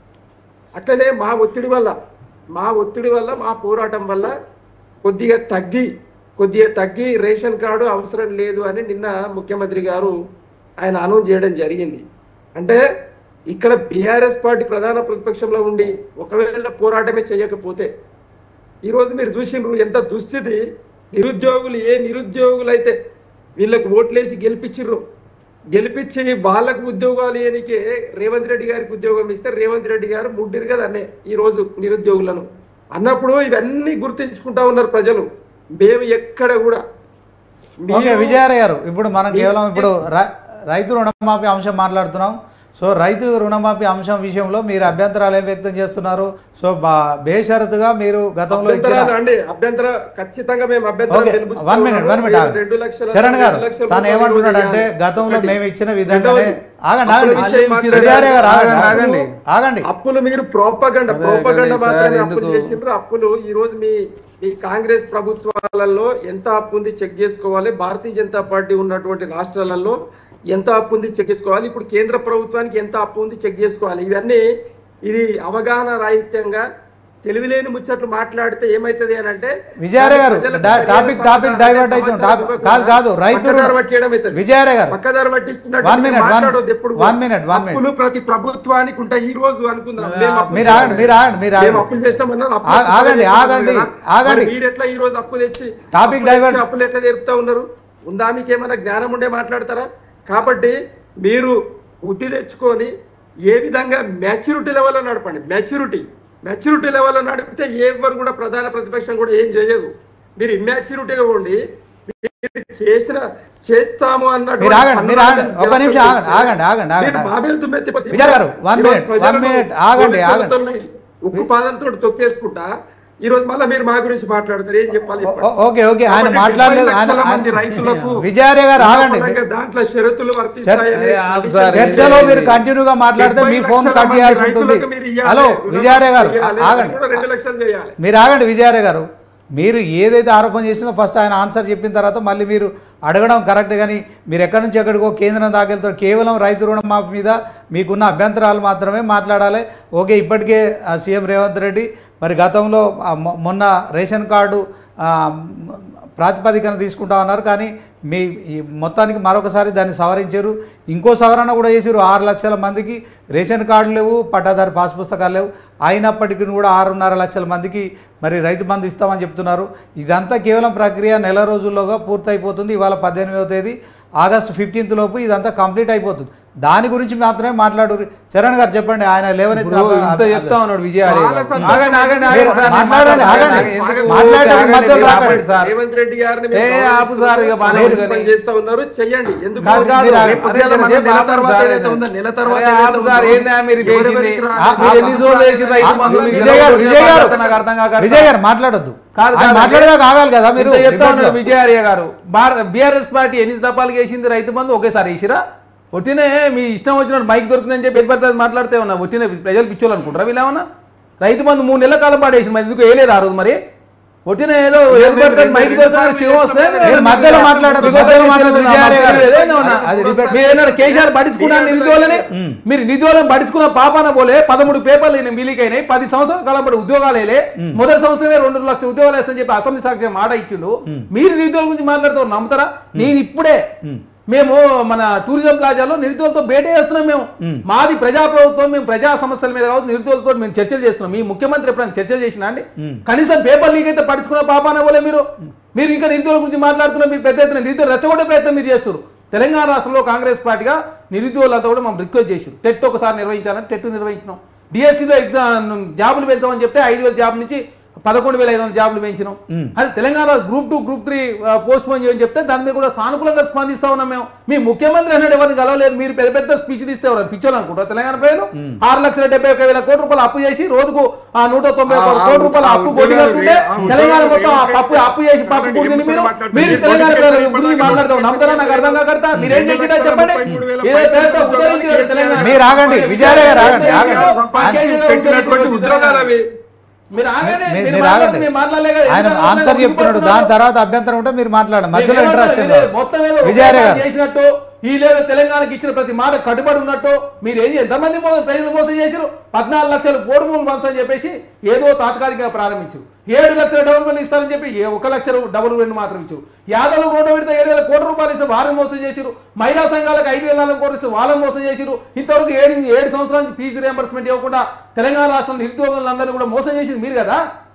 అట్లనే మా ఒత్తిడి వల్ల మా ఒత్తిడి వల్ల మా పోరాటం వల్ల కొద్దిగా తగ్గి కొద్దిగా తగ్గి రేషన్ కార్డు అవసరం లేదు అని నిన్న ముఖ్యమంత్రి గారు ఆయన అనౌన్స్ చేయడం జరిగింది అంటే ఇక్కడ బీఆర్ఎస్ పార్టీ ప్రధాన ప్రతిపక్షంలో ఉండి ఒకవేళ పోరాటమే చేయకపోతే ఈరోజు మీరు చూసిండ్రు ఎంత దుస్థితి నిరుద్యోగులు ఏ నిరుద్యోగులు అయితే వీళ్ళకు ఓట్లేసి గెలిపించిర్రు గెలిపించి వాళ్ళకు ఉద్యోగాలు ఇయనికే రేవంత్ రెడ్డి గారికి ఉద్యోగం ఇస్తే రేవంత్ రెడ్డి గారు ముడ్డిరు కదా అన్నే ఈ రోజు నిరుద్యోగులను అన్నప్పుడు ఇవన్నీ గుర్తించుకుంటా ఉన్నారు ప్రజలు మేము ఎక్కడ కూడా ఓకే మీరు- విజయారాయ్ గారు ఇప్పుడు మనం కేవలం ఇప్పుడు రై- రైతు రుణమాఫీ అంశం మాట్లాడుతున్నాం సో రైతు రుణమాఫీ అంశం విషయంలో మీరు అభ్యంతరాలు ఏం వ్యక్తం చేస్తున్నారు సో బా బేషరతుగా మీరు గతంలో ఇచ్చిన అభ్యంతరాలు అండి అభ్యంతర ఖచ్చితంగా మేము అభ్యంతరం ఓకే తెలుపుతూ వన్ మినిట్ వన్ మినిట్ ఉన్నాము. ఆగండి. రెండు లక్షల చరణ్ గారు రెండు లక్షల తాను రూపాయలు ఏమంటున్నాడంటే ఇవ్వాలి. గతంలో ఒకటి. మేము ఇచ్చిన విధంగానే రెండవది, ఆగండి అప్పుల ఆగండి విషయం మాట్లాడారు. విజయారాయ్ గారు ఆగండి ఆగండి. ఆగండి అప్పులు మీరు ప్రోపగండ అదే ప్రోపగండ కానీ సార్ మాత్రమే అప్పులు ఎందుకు? చేసిండ్రు అప్పులు ఈ రోజు మీ మీ కాంగ్రెస్ ప్రభుత్వాలలో ఎంత అప్పు ఉంది చెక్ చేసుకోవాలి భారతీయ జనతా పార్టీ ఉన్నటువంటి రాష్ట్రాలలో ఎంత అప్పు ఉంది చెక్ చేసుకోవాలి ఇప్పుడు కేంద్ర ప్రభుత్వానికి ఎంత అప్పు ఉంది చెక్ చేసుకోవాలి ఇవన్నీ ఇది అవగాహన రాహిత్యంగా తెలివిలేని ముచ్చట్లు మాట్లాడితే ఏమైతది అని అంటే విజయారాయ్ గారు ప్రజలకు డా- సరైన టాపిక్ టాపిక్ సమాచారం డైవర్ట్ అవుతుంది టాపిక్ ఇవ్వకుండా కాదు కాదు రైతు పక్కదారి రుణ- పట్టేయడం అవుతుంది. విజయారాయ్ గారు పక్కదారి పట్టిస్తున్నట్టు One minute, one- మాట్లాడొద్దు ఎప్పుడు one minute, one minute. అప్పులు ప్రతి ప్రభుత్వానికి ఉంటాయి ఈ రోజు అనుకుందాం మేము అప్పులు మీరు ఆగండి మీరు ఆగండి మీరు మేము ఆగండి అప్పులు చేస్తామన్నారు అప్పులు ఆ- ఆగండి, చేస్తామన్నారు ఆగండి, కదా. ఆగండి. మరి మీరు ఎట్లా ఈ రోజు అప్పు తెచ్చి టాపిక్ అప్పులు డైవర్ట్. తెచ్చి అప్పులు ఎట్లా తెరుపుతా ఉన్నారు ఉందా మీకు ఏమైనా జ్ఞానం ఉండే మాట్లాడతారా కాబట్టి మీరు బుద్ధి తెచ్చుకొని ఏ విధంగా మెచ్యూరిటీ లెవెల్లో నడపండి మెచ్యూరిటీ మెచ్యూరిటీ లెవెల్లో నడిపితే ఎవరు కూడా ప్రధాన ప్రతిపక్షం కూడా ఏం చేయదు మీరు ఇమ్మాచ్యూరిటీగా ఉండి మీరు చేసిన చేస్తాము అన్నట్టు మీరు ఆగండి, మీరు ఆగండి. ఒక్క నిమిషం ఆగండి, ఆగండి, ఆగండి, ఆగండి. మీరు బాబేలు దుమ్మెత్తి పోసి- విజయ్ గారు, one ఈరోజు minute, one ప్రజలను minute, ఆగండి, పోలీసు ఆగండి. ప్రభుత్వాలని ఉక్కు పాదంతో తొక్కేసుకుంటా ఈ రోజు మళ్ళీ మీరు మా గురించి మాట్లాడతారు ఏం చెప్పాలి ఓ- ఇప్పుడు? ఓ- ఓకే ఓకే ఆయన కాబట్టి మాట్లాడలేదు ముప్పై ఆయన లక్షల మంది ఆయన- రైతులకు విజయారాయ్ గారు ఆగండి ఉన్నపరంగా దాంట్లో షరతులు వర్తిస్తాయని అరే, ఆపు సార్. చర్చలో మీరు కంటిన్యూగా మాట్లాడితే మీ డెబ్బై ఫోన్ లక్షల కట్ మంది చేయాల్సి ఉంటుంది రైతులకు మీరు ఇయ్యాలి. హలో రుణమాఫీ విజయారాయ్ గారు చేయాలి. ఆగండి కూడా రెండు లక్షలు చేయాలి మీరు ఆగండి విజయారాయ్ గారు మీరు ఏదైతే ఆరోపణ చేసినా ఫస్ట్ ఆయన ఆన్సర్ చెప్పిన తర్వాత మళ్ళీ మీరు అడగడం కరెక్ట్ కానీ మీరు ఎక్కడి నుంచి ఎక్కడికో కేంద్రం దాకెళ్తారు కేవలం రైతు రుణమాఫీ మీద మీకున్న అభ్యంతరాలు మాత్రమే మాట్లాడాలి ఓకే ఇప్పటికే ఆ సీఎం రేవంత్ రెడ్డి మరి గతంలో ఆ మొ- మొన్న రేషన్ కార్డు ఆ, ప్రాతిపదికన తీసుకుంటా ఉన్నారు కానీ మీ ఈ మొత్తానికి మరొకసారి దాన్ని సవరించారు ఇంకో సవరణ కూడా చేసారు ఆరు లక్షల మందికి రేషన్ కార్డు లేవు పట్టాదారి పాస్ పుస్తకాలు లేవు అయినప్పటికీ కూడా ఆరున్నర లక్షల మందికి మరి రైతు బంధు ఇస్తామని చెప్తున్నారు ఇదంతా కేవలం ప్రక్రియ నెల రోజుల్లోగా పూర్తయిపోతుంది ఇవాళ పద్దెనిమిదవ తేదీ ఆగస్టు ఫిఫ్టీన్త్ లోపు ఇదంతా కంప్లీట్ అయిపోతుంది దాని గురించి మాత్రమే మాట్లాడు చరణ్ గారు చెప్పండి ఆయన లేవనెత్తిన ఇప్పుడు ఇంత చెప్తా ఉన్నాడు విజయాలయ చాలా గారు. సంతోషం. ఆగండి ఆగండి మీరు ఆగండి సార్ మాట్లాడండి, ఆగండి. ఎందుకు మాట్లాడండి, ఆగండి, మధ్యలో మీరు రాకండి. ఆపండి సార్ రేవంత్ రెడ్డి గారిని ఏ, మీరు ఆపు సార్, ఇక బాగానే మీరు ఉంది కానీ. పని చేస్తా ఉన్నారు చెయ్యండి ఎందుకు కాదు కాదు మీరు రేపు అరే ఉదయాన్నే జర మళ్ళీ సేపు నెల ఆపండి తర్వాత సార్. ఏదైతే ఉందో, నెల తర్వాత అరే ఏదైతే ఆపు ఉందో, సార్, ఏందా మీరు ఎవరెవరికి చేసింది? రా- ఆ, మీరు ఆ, ఎన్ని రోజులు వేసి రైతు బంధు మీకు విజయ్ గారు ఎవరు విజయ్ గారు చెప్తారో నాకు అర్థం కాక విజయ్ గారు మాట్లాడొద్దు కాదు, ఆయన కాదు. మాట్లాడేదాకా ఆగాలి కదా మీరు ఇంత చెప్తా debate ఉన్నాడు లో. విజయార్య గారు బీఆర్ఎస్ పార్టీ ఎన్ని దఫాలు చేసింది రైతు బంధు ఒకేసారి వేసిరా ఒట్టినే మీ ఇష్టం వచ్చినట్టు మైక్ దొరికిందని చెప్పి ఎది పడితే అది మాట్లాడితే ఉన్నా ఒట్టినే ప్రజలు పిచ్చోళ్ళు అనుకుంటారా వీళ్ళేమన్నా రైతు బంధు మూడు నెలల కాలం పాటు వేసింది మరి ఎందుకు వేయలేదు ఆ రోజు మరి ఒట్టినే ఏదో ఏది పడితే అది మైక్ దొరకగానే శివం వస్తే మీరు మధ్యలో మాట్లాడొద్దు, మధ్యలో మాట్లాడొద్దు, విజయార్య గారు. అది debate. మీరు ఏదైనా కేసీఆర్ పట్టించుకున్నా నిధులని మీరు నిధులను పట్టించుకున్న పాపాన పోలే పదమూడు పేపర్లు ఈయన మిలీకైనాయి పది సంవత్సరాల కాలం పాటు ఉద్యోగాలు వేయలే మొదటి సంవత్సరమే రెండు లక్షల ఉద్యోగాలు వేస్తామని చెప్పి అసెంబ్లీ సాక్షి మాట ఇచ్చిండు మీరు నిధుల గురించి మాట్లాడుతూ నమ్ముతారా నేను ఇప్పుడే మేము మన టూరిజం ప్లాజాలో నిరుద్యోగులతో భేటీ చేస్తున్నాం మేము మాది ప్రజా ప్రభుత్వం మేము ప్రజా సమస్యల మీద కావచ్చు నిరుద్యోగులతో మేము చర్చలు చేస్తున్నాం మీ ముఖ్యమంత్రి ఎప్పుడైనా చర్చలు చేసినా అండి కనీసం పేపర్ లీక్ అయితే పట్టించుకున్న పాపాన పోలే మీరు మీరు ఇంకా నిరుద్యోగుల గురించి మాట్లాడుతున్నారు మీరు పెద్ద ఎత్తున నిరుద్యోగులు రెచ్చగొట్టే ప్రయత్నం మీరు చేస్తారు తెలంగాణ రాష్ట్రంలో కాంగ్రెస్ పార్టీగా నిరుద్యోగులంతా కూడా మనం రిక్వెస్ట్ చేసారు టెట్ ఒకసారి నిర్వహించాలని టెట్ నిర్వహించినాం డిఎస్సిలో ఎగ్జామ్ జాబులు పెంచామని చెప్తే ఐదు వేల జాబ్ నుంచి పదకొండు వేల ఐదు వందల జాబులు పెంచినాం అది Telangana group two group three post పోన్ చేయని చెప్తే దాని మీద కూడా సానుకూలంగా స్పందిస్తా ఉన్నాం మేము మీ ముఖ్యమంత్రి అన్నాడు ఎవరిని కలవలేదు మీరు పెద్ద పెద్ద స్పీచ్ ఇస్తే ఎవరు పిచ్చోళ్ళు అనుకుంటారు తెలంగాణ ప్రజలు ఆరు లక్షల డెబ్బై ఒక వేల కోట్ల రూపాయలు అప్పు చేసి రోజుకు ఆ నూట తొంభై ఒక కోట్ల రూపాయల అప్పు కొట్టి కడుతుంటే తెలంగాణ మొత్తం ఆ పప్పు అప్పు చేసి పప్పు కూర్చుని మీరు మీరు తెలంగాణ ప్రజల గురించి మాట్లాడతాం నమ్ముతారా నాకు అర్థం కాకడతా మీరేం చేసినా చెప్పండి ఏదో పేరుతో ఉద్ధరించారు తెలంగాణ మీరు ఆగండి విజయాలయ గారు ఆగండి ఆగండి పెట్టినటువంటి ఉద్యోగాలు అవి మీరు ఆగండి మీరు- మీరు మీరు మాట్లాడండి, ఆగండి మీరు మాట్లాడలే కదా. ఆయన ఎందుకంటే ఆన్సర్ ఆయన చెప్తున్నాడు దాని ఊగిపోతున్నారు. తర్వాత అభ్యంతరం ఉంటే మీరు మాట్లాడండి మధ్యలో నేను ఇంట్రెస్ట్ ఏమంటున్నా, ఇది మొత్తం ఏదో విజయాలయ ఒకసారి గారు చేసినట్టు ఈ లేదు తెలంగాణకి ఇచ్చిన ప్రతి మాట కట్టుబడి ఉన్నట్టు మీరు ఏం ఎంతమంది మో- ప్రజలు మోసం చేశారు పద్నాలుగు లక్షలు కోడుమూలు మనసు అని చెప్పేసి ఏదో తాత్కాలికంగా ప్రారంభించు ఏడు లక్షల డెవలప్మెంట్ ఇస్తారని చెప్పి ఏ ఒక లక్ష డబుల్ మాత్రం ఇచ్చు యాదవ్ రోడ్డు పెడితే ఏడు వేల కోట్ల రూపాయలు ఇస్తే వారిని మోసం చేసిరు మహిళా సంఘాలకు ఐదు వేల నాలుగు కోట్లు ఇస్తే వాళ్ళని మోసం చేసిరు ఇంతవరకు ఏడు ఏడు సంవత్సరాల నుంచి ఫీజు రియంబర్స్మెంట్ ఇవ్వకుండా తెలంగాణ రాష్ట్రం నిరుద్యోగులందరినీ కూడా మోసం చేసింది మీరు కదా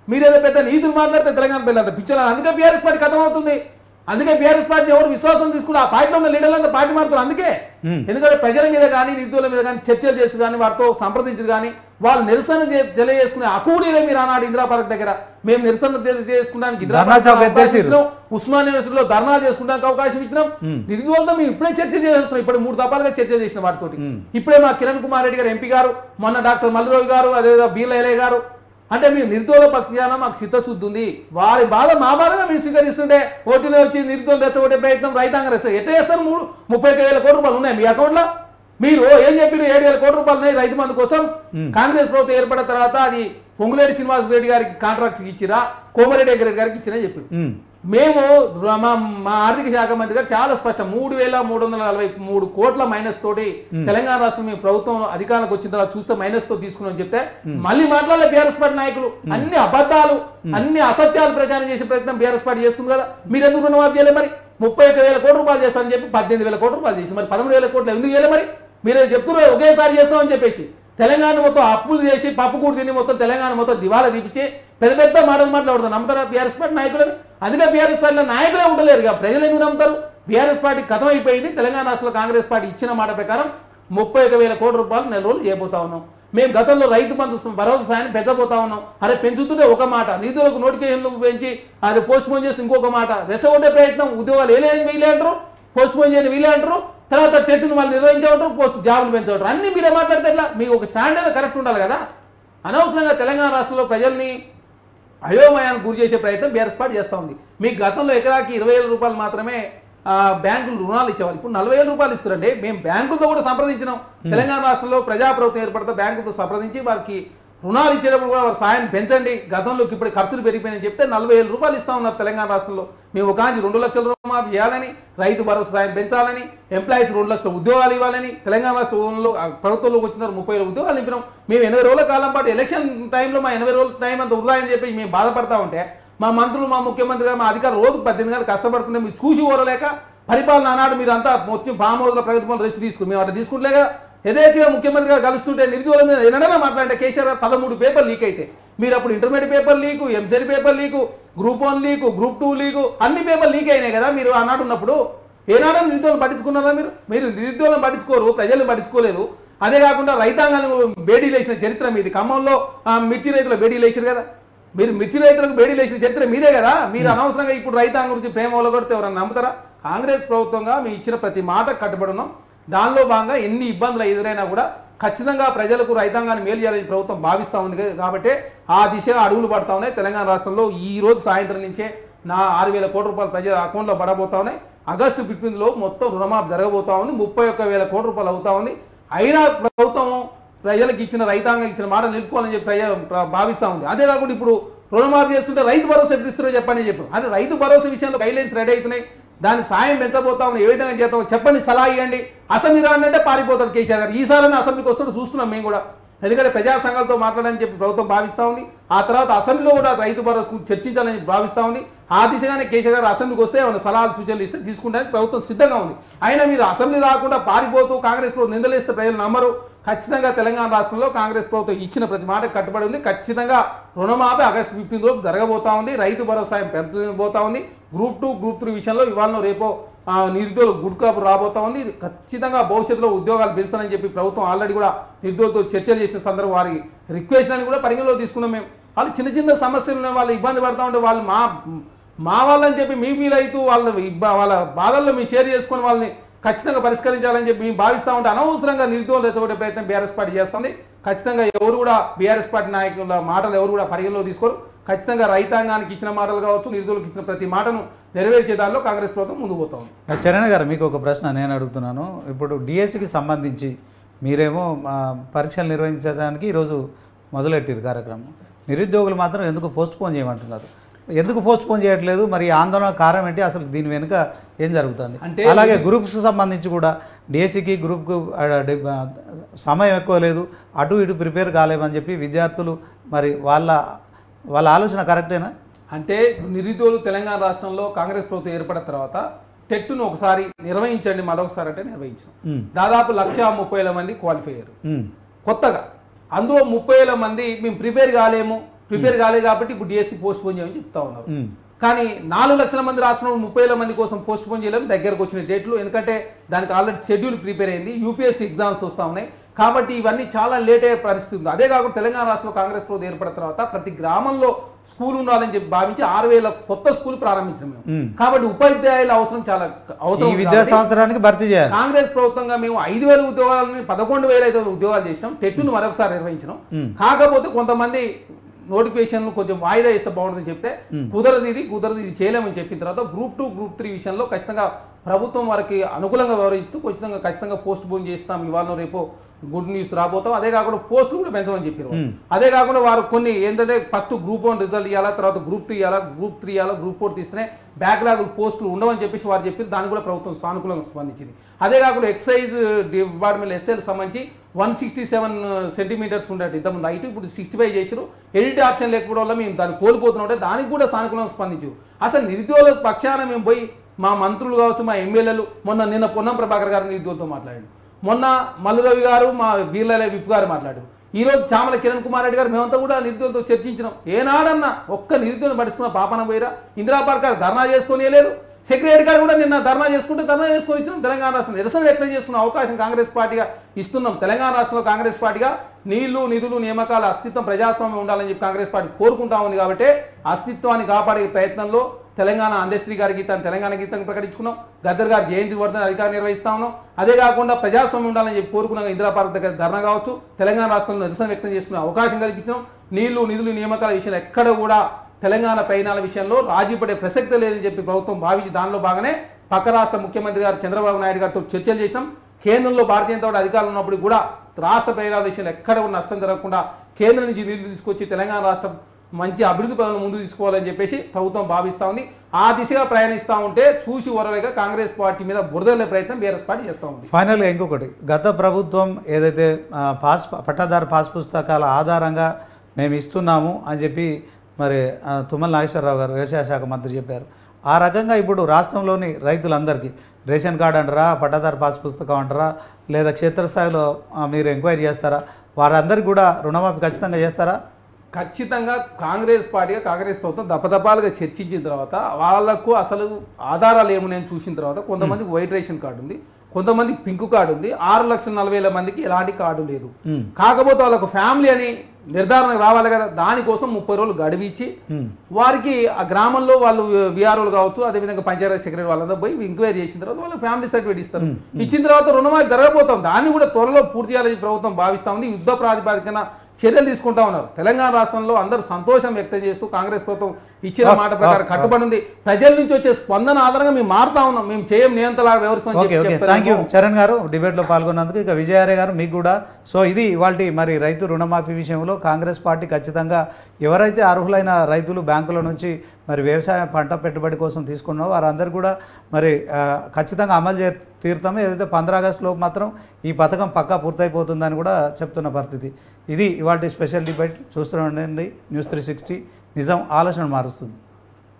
మీరేదో పెద్ద నీతులు మాట్లాడితే తెలంగాణ పిల్లలు అంత పిచ్చలు అందుకే బీఆర్ఎస్ పార్టీ కథం అవుతుంది అందుకే బీఆర్ఎస్ పార్టీ ఎవరు విశ్వాసం తీసుకుని ఆ పార్టీలో ఉన్న లీడర్లు అంతా పార్టీ మారుతారు అందుకే ఎందుకంటే ప్రజల మీద కానీ నిరుద్యోగుల మీద కానీ చర్చలు చేసి కానీ వారితో సంప్రదించి కానీ వాళ్ళు నిరసన చే- తెలియజేసుకునే అకూడీలే మీరు ఆనాడు ఇందిరా పార్క్ దగ్గర మేము నిరసన తెలియజేసుకోవడానికి ఇందిరా ధర్నా పార్క్ చౌక్ అవకాశం ఎత్తేసిర్రు. ఇచ్చినాం. ఉస్మాన్ యూనివర్సిటీలో ధర్నా చేసుకోవడానికి అవకాశం ఇచ్చినాం నిరుద్యోగులతో మేము ఇప్పుడే చర్చ చేస్తున్నాం ఇప్పుడు మూడు దఫాలుగా చర్చ చేసిన వారితోటి ఇప్పుడే మా కిరణ్ కుమార్ రెడ్డి గారు ఎంపీ గారు మొన్న డాక్టర్ మల్లిరావు గారు అదేవిధంగా బీర్ల ఎలే గారు అంటే మేము నిరుద్యోగుల పక్షాన మాకు చిత్తశుద్ధి ఉంది వారి బాధ మా బాధగా మేము స్వీకరిస్తుంటే ఓటీలో వచ్చి నిరుద్యోగం రెచ్చగొట్టే ప్రయత్నం రైతాంగం రెచ్చ ఎట్లా చేస్తారు మూడు ముప్పై ఒక్క వేల కోట్ల రూపాయలు ఉన్నాయి మీ అకౌంట్లో మీరు ఏం చెప్పారు ఏడు వేల కోట్ల రూపాయలు ఉన్నాయి రైతు బంధు కోసం కాంగ్రెస్ ప్రభుత్వం ఏర్పడిన తర్వాత అది పొంగులేటి శ్రీనివాస్ రెడ్డి గారికి కాంట్రాక్ట్ ఇచ్చిరా కోమరెడ్డి రెడ్డి గారికి ఇచ్చినా చెప్పారు ఉమ్. మేము ర- మా మా ఆర్థిక శాఖ మంత్రి గారు చాలా స్పష్టం మూడు వేల మూడు వందల నలభై మూడు కోట్ల మైనస్ తోటి తెలంగాణ రాష్ట్రం మేము ప్రభుత్వం అధికారంలోకి వచ్చిన తర్వాత చూస్తే మైనస్ తో తీసుకున్నాం చెప్తే మళ్ళీ మాట్లాడలే బీఆర్ఎస్ పార్టీ నాయకులు అన్ని అబద్ధాలు అన్ని అసత్యాలు ప్రచారం చేసే ప్రయత్నం బీఆర్ఎస్ పార్టీ చేస్తుంది కదా మీరు ఎందుకు రుణమాఫీ చేయలేదు మరి ముప్పై ఒక్క వేల కోట్ల రూపాయలు చేస్తారని చెప్పి పద్దెనిమిది వేల కోట్ల రూపాయలు చేసి మరి పదమూడు వేల కోట్లు ఎందుకు చేయలేదు మరి మీరు చెప్తున్నారు ఒకేసారి చేస్తామని చెప్పేసి తెలంగాణ మొత్తం అప్పులు చేసి పప్పు కూడు తిని మొత్తం తెలంగాణ మొత్తం దివాలా తీపిచ్చి పెద్ద పెద్ద మాటలు మాట్లాడుతారు నమ్ముతారా బీఆర్ఎస్ పార్టీ నాయకులని అందుకే బీఆర్ఎస్ పార్టీలో నాయకులే ఉండలేరు ఇక ప్రజలు ఎందుకు నమ్ముతారు బీఆర్ఎస్ పార్టీ కథం అయిపోయింది తెలంగాణ రాష్ట్రంలో కాంగ్రెస్ పార్టీ ఇచ్చిన మాట ప్రకారం ముప్పై ఒక వేల కోట్ల రూపాయలు నెల రోజులు చేయబోతా ఉన్నాం మేము గతంలో రైతు బంధు భరోసా సాయాన్ని పెంచబోతా ఉన్నాం అరే పెంచుతుంటే ఒక మాట నిధులకు నోటిఫికేషన్లు పెంచి అది పోస్ట్ పోన్ చేసి ఇంకొక మాట రెచ్చగొట్టే ప్రయత్నం ఉద్యోగాలు ఏలేని వీలే అంటారు పోస్ట్ పోన్ చేయని వీలే అంటారు తర్వాత టెట్ను వాళ్ళు నిర్వహించమంటారు పోస్ట్ జాబులు పెంచమంటారు అన్ని మీరే మాట్లాడితే ఎట్లా మీకు ఒక స్టాండ్ అనేది కరెక్ట్ ఉండాలి కదా అనవసరంగా తెలంగాణ రాష్ట్రంలో ప్రజల్ని అయోమయానికి గురి చేసే ప్రయత్నం బీఆర్ఎస్ పార్టీ చేస్తూ ఉంది మీకు గతంలో ఎకరాకి ఇరవై వేల రూపాయలు మాత్రమే ఆ, బ్యాంకులు రుణాలు ఇచ్చేవాళ్ళు ఇప్పుడు నలభై వేల రూపాయలు ఇస్తారండి మేము బ్యాంకులతో కూడా సంప్రదించినాం తెలంగాణ రాష్ట్రంలో ప్రజాప్రభుత్వం ఏర్పడితే బ్యాంకులతో సంప్రదించి వారికి రుణాలు ఇచ్చేటప్పుడు కూడా వారి సాయం పెంచండి గతంలోకి ఇప్పుడు ఖర్చులు పెరిగిపోయినాయని చెప్తే నలభై వేల రూపాయలు ఇస్తా ఉన్నారు తెలంగాణ రాష్ట్రంలో మేము ఒక కాంచి రెండు లక్షల రుణమాఫీ చేయాలని రైతు భరోసా సాయం పెంచాలని ఎంప్లాయీస్ రెండు లక్షల ఉద్యోగాలు ఇవ్వాలని తెలంగాణ రాష్ట్రంలో ఆ, ప్రభుత్వంలోకి వచ్చినారు ముప్పై వేల ఉద్యోగాలు నింపినాం మేము ఎనభై రోజుల కాలం పాటు ఎలక్షన్ టైంలో మా ఎనభై రోజుల టైం అంత వృధా అని చెప్పి మేము బాధపడతా ఉంటే మా మంత్రులు మా ముఖ్యమంత్రి గారు మా అధికారులు రోజుకు పద్దెనిమిది గంటలు కష్టపడుతుంటే మీరు చూసి ఓరలేక పరిపాలన ఆనాడు మీరు అంతా మొత్తం ఫామ్ హౌస్ల ప్రగతి పనులు రెస్ట్ తీసుకుని మేము అట్లా తీసుకుంటలేగా యథేచ్ఛగా ముఖ్యమంత్రి గారు కలుస్తుంటే నిరుద్యోగుల మీద ఎన్నడైనా మాట్లాడితే కేసీఆర్ గారు పదమూడు పేపర్ లీక్ అయితే మీరు అప్పుడు intermediate paper leak EAMCET paper leak group one leak group two leak అన్ని పేపర్ లీక్ అయినాయి కదా మీరు ఆనాడు ఉన్నప్పుడు ఏనాడో నిరుద్యోగులను పట్టించుకున్నారా మీరు మీరు నిరుద్యోగులను పట్టించుకోరు ప్రజలను పట్టించుకోలేదు అదే కాకుండా రైతాంగాన్ని బేడీలు వేసిన చరిత్ర మీది ఖమ్మంలో ఆ, మిర్చి రైతుల బేడీలు వేసారు కదా మీరు మిర్చి రైతులకు బేడీలు వేసిన చరిత్ర మీదే కదా మీరు అనవసరంగా ఇప్పుడు రైతాంగం గురించి ప్రేమ కొడితే ఎవరన్నా నమ్ముతారా కాంగ్రెస్ ప్రభుత్వంగా మీ ఇచ్చిన ప్రతి మాట కట్టుబడి ఉన్నాం దానిలో భాగంగా ఎన్ని ఇబ్బందులు ఎదురైనా కూడా ఖచ్చితంగా ప్రజలకు రైతాంగాన్ని మేలు చేయాలని ప్రభుత్వం భావిస్తూ ఉంది కదా- కాబట్టి ఆ దిశగా అడుగులు పడతా ఉన్నాయి తెలంగాణ రాష్ట్రంలో ఈ రోజు సాయంత్రం నుంచే నా ఆరు వేల కోట్ల రూపాయలు ప్రజల అకౌంట్లో పడబోతా ఉన్నాయి ఆగస్టు ఫిఫ్టీన్లో మొత్తం రుణమాఫీ జరగబోతా ఉంది ముప్పై ఒక్క వేల కోట్ల రూపాయలు అవుతా ఉంది అయినా ప్రభుత్వం ప్రజలకు ఇచ్చిన రైతాంగం ఇచ్చిన మాట నిలుపుకోవాలని చెప్పి ప్రజ ప్ర- భావిస్తా ఉంది అదే కాకుండా ఇప్పుడు రుణమాఫీ చేస్తుంటే రైతు భరోసా ఎప్పుడు ఇస్తారో చెప్పని చెప్పు అంటే రైతు భరోసా విషయంలో గైడ్లైన్స్ రెడీ అవుతున్నాయి దాని సాయం పెంచబోతా ఉన్నాం ఏ విధంగా చేద్దాం చెప్పండి సలహా ఇవ్వండి అసెంబ్లీ రాండి అంటే పారిపోతాడు కేసీఆర్ గారు ఈసారి అసెంబ్లీకి వస్తాడు చూస్తున్నాం మేము కూడా ఎందుకంటే ప్రజా సంఘాలతో మాట్లాడని చెప్పి ప్రభుత్వం భావిస్తూ ఉంది ఆ తర్వాత అసెంబ్లీలో కూడా రైతు భరోసా గురించి చర్చించాలని భావిస్తూ ఉంది ఆ దిశగానే కేసీఆర్ గారు అసెంబ్లీకి వస్తే ఏమైనా సలహాలు సూచనలు ఇస్తే తీసుకుంటానికి ప్రభుత్వం సిద్ధంగా ఉంది అయినా మీరు అసెంబ్లీ రాకుండా పారిపోతూ కాంగ్రెస్ ప్రభుత్వం నిందలేస్తే ప్రజలు నమ్మరు ఖచ్చితంగా తెలంగాణ రాష్ట్రంలో కాంగ్రెస్ ప్రభుత్వం ఇచ్చిన ప్రతి మాట కట్టుబడి ఉంది ఖచ్చితంగా రుణమాఫీ ఆగస్టు ఫిఫ్టీన్ లోపు జరగబోతా ఉంది రైతు భరోసా పెంచబోతా ఉంది గ్రూప్ టూ గ్రూప్ త్రీ విషయంలో ఇవాళ రేపో ఆ, నిరుద్యోగులకు గుడ్ కాపు రాబోతా ఉంది ఇది ఖచ్చితంగా భవిష్యత్తులో ఉద్యోగాలు పెంచుతానని చెప్పి ప్రభుత్వం ఆల్రెడీ కూడా నిరుద్యోగులతో చర్చలు చేసిన సందర్భం వారి రిక్వెస్ట్ అని కూడా పరిగణలో తీసుకున్నాం మేము వాళ్ళు చిన్న చిన్న సమస్యలు ఉన్నాయి వాళ్ళు ఇబ్బంది పడతా ఉంటే వాళ్ళు మా మా వాళ్ళని చెప్పి మీ ఫీల్ అవుతూ వాళ్ళ ఇబ్బ- వాళ్ళ బాధల్లో మేము షేర్ చేసుకొని వాళ్ళని ఖచ్చితంగా పరిష్కరించాలని చెప్పి మేము భావిస్తూ ఉంటే అనవసరంగా నిరుద్యోగులు రెచ్చగొట్టే ప్రయత్నం బీఆర్ఎస్ పార్టీ చేస్తుంది ఖచ్చితంగా ఎవరు కూడా బీఆర్ఎస్ పార్టీ నాయకుల మాటలు ఎవరు కూడా పరిగణలో తీసుకోరు ఖచ్చితంగా రైతాంగానికి ఇచ్చిన మాటలు కావచ్చు నిరుద్యోగులకు ఇచ్చిన ప్రతి మాటను నెరవేర్చే దానిలో కాంగ్రెస్ ప్రభుత్వం ముందుకు పోతా ఉంది చరణ్ గారు మీకు ఒక ప్రశ్న నేను అడుగుతున్నాను ఇప్పుడు డిఎస్సికి సంబంధించి మీరేమో ఆ, పరీక్షలు నిర్వహించడానికి ఈరోజు మొదలెట్టారు కార్యక్రమం నిరుద్యోగులు మాత్రం ఎందుకు పోస్ట్ పోన్ చేయమంటున్నారు ఎందుకు పోస్ట్ పోన్ చేయట్లేదు మరి ఈ ఆందోళన కారణం ఏంటి అసలు దీని వెనుక ఏం జరుగుతుంది అంటే అలాగే గ్రూప్స్ సంబంధించి కూడా డిఎస్సికి గ్రూప్కు ఆ, డి- ఆ, సమయం ఎక్కువ లేదు అటు ఇటు ప్రిపేర్ కాలేమని చెప్పి విద్యార్థులు మరి వాళ్ళ వాళ్ళ ఆలోచన కరెక్టేనా అంటే నిరుద్యోగులు తెలంగాణ రాష్ట్రంలో కాంగ్రెస్ ప్రభుత్వం ఏర్పడిన తర్వాత టెట్టును ఒకసారి నిర్వహించండి మరొకసారి అంటే నిర్వహించడం ఉమ్, దాదాపు లక్ష ముప్పై వేల మంది క్వాలిఫై అయ్యారు ఉమ్, కొత్తగా అందులో ముప్పై వేల మంది మేము ప్రిపేర్ కాలేము ప్రిపేర్ కాలేదు కాబట్టి ఇప్పుడు డిఎస్సి పోస్ట్ పోన్ చేయమని చెప్తా ఉన్నారు ఉమ్. కానీ నాలుగు లక్షల మంది రాష్ట్రంలో ముప్పై వేల మంది కోసం పోస్ట్ పోన్ చేయలేము దగ్గరకు వచ్చిన డేట్లు ఎందుకంటే దానికి ఆల్రెడీ షెడ్యూల్ ప్రిపేర్ అయింది యూపీఎస్సీ ఎగ్జామ్స్ వస్తూ ఉన్నాయి కాబట్టి ఇవన్నీ చాలా లేట్ అయ్యే పరిస్థితి ఉంది అదే కాకుండా తెలంగాణ రాష్ట్రంలో కాంగ్రెస్ ప్రభుత్వం ఏర్పడిన తర్వాత ప్రతి గ్రామంలో స్కూల్ ఉండాలని చెప్పి భావించి ఆరు వేల కొత్త స్కూల్ ప్రారంభించాం మేము కాబట్టి ఉపాధ్యాయుల అవసరం చాలా అవసరం ఈ ఉంది విద్యా కాబట్టి సంవత్సరానికి భర్తీ చేయాలి కాంగ్రెస్ ప్రభుత్వంగా మేము ఐదు వేల ఉద్యోగాలని పదకొండు వేల ఐదు వందల ఉద్యోగాలు చేసినాం టెట్టును మరొకసారి నిర్వహించినాం కాకపోతే కొంతమంది నోటిఫికేషన్ కొంచెం వాయిదా ఇస్తే బాగుంటుందని చెప్తే కుదరదు ఇది కుదరదు ఇది చేయలేమని చెప్పిన తర్వాత గ్రూప్ టూ గ్రూప్ త్రీ విషయంలో ఖచ్చితంగా ప్రభుత్వం వారికి అనుకూలంగా వ్యవహరిస్తూ ఖచ్చితంగా ఖచ్చితంగా పోస్ట్ పోన్ చేస్తాం ఇవాళ రేపు గుడ్ న్యూస్ రాబోతాం అదే కాకుండా పోస్టులు కూడా పెంచమని చెప్పారు వాళ్ళు. అదే కాకుండా వారు కొన్ని ఏంటంటే ఫస్ట్ గ్రూప్ వన్ రిజల్ట్ ఇవ్వాలా తర్వాత గ్రూప్ టూ ఇవ్వాలా గ్రూప్ త్రీ ఇవ్వాలా గ్రూప్ ఫోర్ తీస్తేనే బ్యాక్లాగ్ పోస్టులు ఉండవని చెప్పేసి వారు చెప్పారు దానికి కూడా ప్రభుత్వం సానుకూలంగా స్పందించింది అదే కాకుండా ఎక్సైజ్ డిపార్ట్మెంట్ ఎస్ఎల్ సంబంధించి వన్ సిక్స్టీ సెవెన్ సెంటీమీటర్స్ ఉండేది ఇంతకుముందు హైట్ ఇప్పుడు సిక్స్టీ ఫైవ్ చేసారు ఎడిట్ ఆప్షన్ లేకపోవడం వల్ల మేము దాన్ని కోల్పోతున్నాం అంటే దానికి కూడా సానుకూలంగా స్పందించు అసలు నిరుద్యోగుల పక్షాన మేము పోయి మా మంత్రులు కావచ్చు మా ఎమ్మెల్యేలు మొన్న నిన్న పొన్నం ప్రభాకర్ గారు నిరుద్యోగులతో మాట్లాడాడు మొన్న మల్లురవి గారు మా బీర్లలే విప్ గారు మాట్లాడారు ఈ రోజు చామల కిరణ్ కుమార్ రెడ్డి గారు మేమంతా కూడా నిరుద్యోగులతో చర్చించినాం ఏనాడన్నా ఒక్క నిరుద్యోగిని పడుచుకున్న పాపన పోయిరా ఇందిరా పార్క్ గారు ధర్నా చేసుకొని లేదు సెక్రటరీ గారు కూడా నిన్న ధర్నా చేసుకుంటే ధర్నా చేసుకొని ఇచ్చినాం తెలంగాణ రాష్ట్రం నిరసన వ్యక్తం చేసుకున్న అవకాశం కాంగ్రెస్ పార్టీగా ఇస్తున్నాం తెలంగాణ రాష్ట్రంలో కాంగ్రెస్ పార్టీగా నీళ్లు నిధులు నియామకాల అస్తిత్వం ప్రజాస్వామ్యం ఉండాలని చెప్పి కాంగ్రెస్ పార్టీ కోరుకుంటా ఉంది కాబట్టి అస్తిత్వాన్ని కాపాడే ప్రయత్నంలో తెలంగాణ అందశ్రీ గారి గీతాన్ని తెలంగాణ గీతాన్ని ప్రకటించుకున్నాం గద్దర్ గారి జయంతి వర్ధన అధికారం నిర్వహిస్తా ఉన్నాం అదే కాకుండా ప్రజాస్వామ్యం ఉండాలని చెప్పి కోరుకున్నాం ఇందిరా పార్క్ దగ్గర ధర్నా కావచ్చు తెలంగాణ రాష్ట్రంలో నిరసన వ్యక్తం చేసుకునే అవకాశం కల్పించినాం నీళ్లు నిధులు నియామకాల విషయంలో ఎక్కడ కూడా తెలంగాణ ప్రయాణాల విషయంలో రాజీ పడే ప్రసక్తి లేదని చెప్పి ప్రభుత్వం భావించి దానిలో బాగానే పక్క రాష్ట్ర ముఖ్యమంత్రి గారు చంద్రబాబు నాయుడు గారితో చర్చలు చేసినాం కేంద్రంలో భారతీయ జనతా పార్టీ అధికారులు ఉన్నప్పుడు కూడా రాష్ట్ర ప్రయోగాల విషయంలో ఎక్కడ కూడా నష్టం జరగకుండా కేంద్రం నుంచి నిధులు తీసుకొచ్చి తెలంగాణ రాష్ట్రం మంచి అభివృద్ధి పనులు ముందు తీసుకోవాలని చెప్పేసి ప్రభుత్వం భావిస్తూ ఉంది ఆ దిశగా ప్రయాణిస్తూ ఉంటే చూసి ఓరలేక కాంగ్రెస్ పార్టీ మీద బురదలే ప్రయత్నం బీఆర్ఎస్ పార్టీ చేస్తూ ఉంది ఫైనల్గా ఇంకొకటి గత ప్రభుత్వం ఏదైతే ఆ, పాస్ పట్టాదారు పాస్ పుస్తకాల ఆధారంగా మేము ఇస్తున్నాము అని చెప్పి మరి ఆ, తుమ్మల నాగేశ్వరరావు గారు వ్యవసాయ శాఖ మంత్రి చెప్పారు ఆ రకంగా ఇప్పుడు రాష్ట్రంలోని రైతులందరికీ రేషన్ కార్డు అంటారా పట్టాదారు పాస్ పుస్తకం అంటారా లేదా క్షేత్రస్థాయిలో ఆ, మీరు ఎంక్వైరీ చేస్తారా వారందరికీ కూడా రుణమాఫీ ఖచ్చితంగా చేస్తారా ఖచ్చితంగా కాంగ్రెస్ పార్టీగా కాంగ్రెస్ ప్రభుత్వం దపదపాలుగా చర్చించిన తర్వాత వాళ్ళకు అసలు ఆధారాలు ఏమున్నాయని చూసిన తర్వాత కొంతమందికి వైట్ రేషన్ కార్డు ఉంది కొంతమంది పింక్ కార్డు ఉంది ఆరు లక్షల నలభై వేల మందికి ఎలాంటి కార్డు లేదు కాకపోతే వాళ్ళకు ఫ్యామిలీ అని నిర్ధారణ రావాలి కదా దానికోసం ముప్పై రోజులు గడువు ఇచ్చి వారికి ఆ గ్రామంలో వాళ్ళు విఆర్ఓలు కావచ్చు అదేవిధంగా పంచాయతీ సెక్రటరీ వాళ్ళందరూ పోయి ఎంక్వైరీ చేసిన తర్వాత వాళ్ళు ఫ్యామిలీ సర్టిఫికేట్ ఇస్తారు ఇచ్చిన తర్వాత రుణమాఫీ జరగబోతాం దాన్ని కూడా త్వరలో పూర్తి చేయాలని ప్రభుత్వం భావిస్తా ఉంది యుద్ధ ప్రాతిపదికన చర్యలు తీసుకుంటా ఉన్నారు తెలంగాణ రాష్ట్రంలో అందరూ సంతోషం వ్యక్తం చేస్తూ కాంగ్రెస్ ప్రభుత్వం ఇచ్చిన మాట ప్రకారం కట్టుబడి ఉంది ప్రజల నుంచి వచ్చే స్పందన ఆధారంగా మేము మారుతా ఉన్నాం మేము చేయం నియంతలాగా వ్యవహరిస్తామని ఓకే చెప్పి ఓకే చెప్తారేమో. థ్యాంక్ యూ చరణ్ గారు డిబేట్లో పాల్గొన్నందుకు ఇక విజయార్య గారు మీకు కూడా సో ఇది ఇవాళ మరి రైతు రుణమాఫీ విషయంలో కాంగ్రెస్ పార్టీ ఖచ్చితంగా ఎవరైతే అర్హులైన రైతులు బ్యాంకుల నుంచి మరి వ్యవసాయ పంట పెట్టుబడి కోసం తీసుకున్నారో వారందరూ కూడా మరి ఆ, ఖచ్చితంగా అమలు చే తీరుతాము ఏదైతే పంద్రా ఆగస్టులో మాత్రం ఈ పథకం పక్కా పూర్తయిపోతుందని కూడా చెప్తున్న పరిస్థితి ఇది ఇవాళ స్పెషల్ డిబేట్ చూస్తూనే ఉండండి న్యూస్ త్రీ సిక్స్టీ నిజం ఆలోచన మారుస్తుంది